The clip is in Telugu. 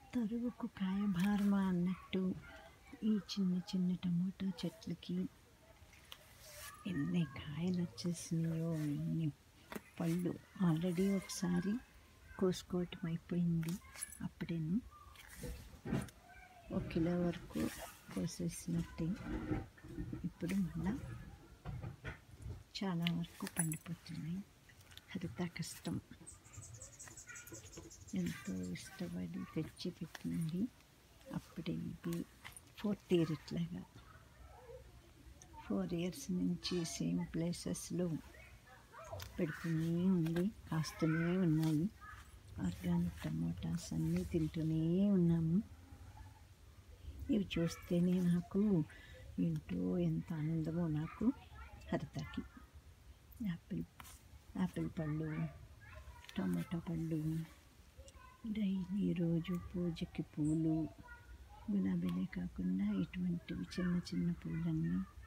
తరుగుకు కాయభారమా అన్నట్టు ఈ చిన్న చిన్న టమోటా చెట్లకి ఎన్ని కాయలు వచ్చేసినాయో ఎన్ని పళ్ళు ఆల్రెడీ ఒకసారి కోసుకోవటం అయిపోయింది అప్పుడేను ఒక కిలో వరకు కోసేసినట్టే ఇప్పుడు మళ్ళా చాలా వరకు పండిపోతున్నాయి హరిత కష్టం ఎంతో ఇష్టపడి తెచ్చి పెట్టింది అప్పుడే ఇది ఫోర్త్ ఇయర్ ఇట్లాగా ఫోర్ ఇయర్స్ నుంచి సేమ్ ప్లేసెస్లో పెడుతూనే ఉంది కాస్తూనే ఉన్నాయి ఆర్గానిక్ టమోటాస్ అన్నీ తింటూనే ఉన్నాము ఇవి చూస్తేనే నాకు ఏంటో ఎంత ఆనందమో నాకు హరితకి యాపిల్ యాపిల్ పళ్ళు టమాటా పళ్ళు డైలీ రోజు పూజకి పూలు గులాబీలే కాకుండా ఇటువంటివి చిన్న చిన్న పూలన్నీ